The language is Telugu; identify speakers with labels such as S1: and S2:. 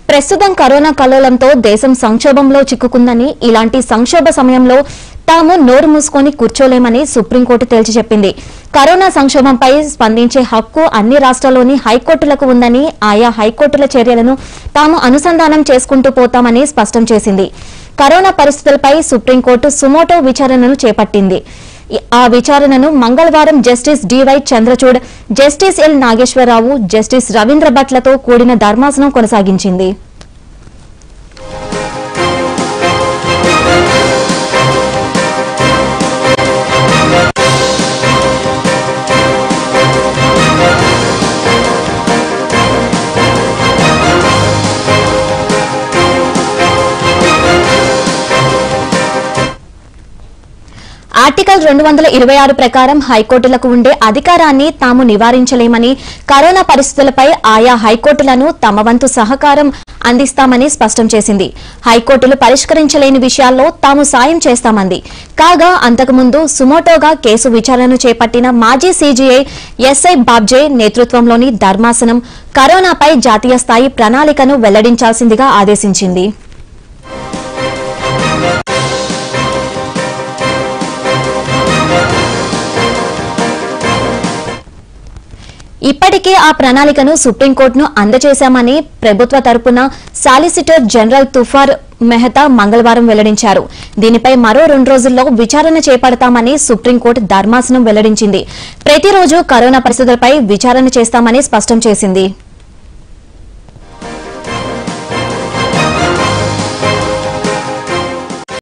S1: ప్రస్తుతం కరోనా కల్లోలంతో దేశం సంక్షోభంలో చిక్కుకుందని ఇలాంటి సంక్షోభ సమయంలో తాము నోరు మూసుకొని కూర్చోలేమని సుప్రీంకోర్టు తేల్చి చెప్పింది కరోనా సంక్షోభంపై స్పందించే హక్కు అన్ని రాష్ట్రాల్లోని హైకోర్టులకు ఉందని ఆయా హైకోర్టుల చర్యలను తాము అనుసంధానం చేసుకుంటూ పోతామని స్పష్టం చేసింది కరోనా పరిస్థితులపై సుప్రీంకోర్టు సుమోటో విచారణను చేపట్టింది ఈ- ఆ విచారణను మంగళవారం justice DY Chandrachud justice L Nageswara Rao justice Ravindra భట్లతో కూడిన ధర్మాసనం కొనసాగించింది ఆర్టికల్ రెండు వందల ఇరవై ఆరు ప్రకారం హైకోర్టులకు ఉండే అధికారాన్ని తాము నివారించలేమని కరోనా పరిస్థితులపై ఆయా హైకోర్టులను తమ వంతు సహకారం అందిస్తామని స్పష్టం చేసింది హైకోర్టులు పరిష్కరించలేని విషయాల్లో తాము సాయం చేస్తామంది కాగా అంతకుముందు సుమోటోగా కేసు విచారణను చేపట్టిన మాజీ సీజీఐ ఎస్ఐ బాబ్జే నేతృత్వంలోని ధర్మాసనం కరోనాపై జాతీయ స్థాయి ప్రణాళికను వెల్లడించాల్సిందిగా ఆదేశించింది ఇప్పటికే ఆ ప్రణాళికను సుప్రీంకోర్టును అందజేశామని ప్రభుత్వ తరపున సాలిసిటర్ జనరల్ తుఫార్ మెహతా మంగళవారం వెల్లడించారు దీనిపై మరో రెండు రోజుల్లో విచారణ చేపడతామని సుప్రీంకోర్టు ధర్మాసనం వెల్లడించింది ప్రతిరోజు కరోనా పరిస్థితులపై విచారణ చేస్తామని స్పష్టం చేసింది